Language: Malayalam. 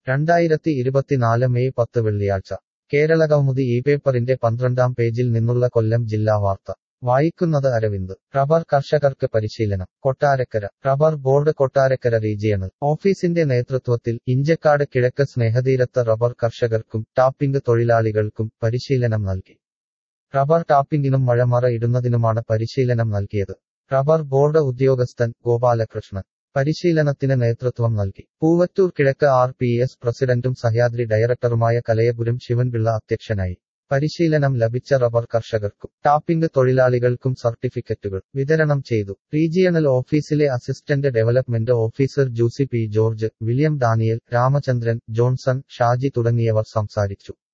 രണ്ടായിരത്തി ഇരുപത്തിനാല് മെയ് പത്ത് വെള്ളിയാഴ്ച കേരള കൗമുദി ഈ പേപ്പറിന്റെ പന്ത്രണ്ടാം പേജിൽ നിന്നുള്ള കൊല്ലം ജില്ലാ വാർത്ത വായിക്കുന്നത് അരവിന്ദ് റബ്ബർ കർഷകർക്ക് പരിശീലനം Kottarakkara rubber board Kottarakkara regional ഓഫീസിന്റെ നേതൃത്വത്തിൽ ഇഞ്ചക്കാട് കിഴക്ക് സ്നേഹതീരത്ത് റബ്ബർ കർഷകർക്കും ടാപ്പിംഗ് തൊഴിലാളികൾക്കും പരിശീലനം നൽകി റബ്ബർ ടാപ്പിംഗിനും മഴമറ ഇടുന്നതിനുമാണ് പരിശീലനം നൽകിയത് റബ്ബർ ബോർഡ് ഉദ്യോഗസ്ഥൻ ഗോപാലകൃഷ്ണൻ പരിശീലനത്തിന് നേതൃത്വം നൽകി പൂവറ്റൂർ കിഴക്ക് ആർ പി എസ് പ്രസിഡന്റും സഹ്യാദ്രി ഡയറക്ടറുമായ കലയപുരം ശിവൻപിള്ള അധ്യക്ഷനായി പരിശീലനം ലഭിച്ച റബ്ബർ കർഷകർക്കും ടാപ്പിംഗ് തൊഴിലാളികൾക്കും സർട്ടിഫിക്കറ്റുകൾ വിതരണം ചെയ്തു റീജിയണൽ ഓഫീസിലെ assistant development officer Jusi P George William Daniel Ramachandran Johnson Shaji തുടങ്ങിയവർ സംസാരിച്ചു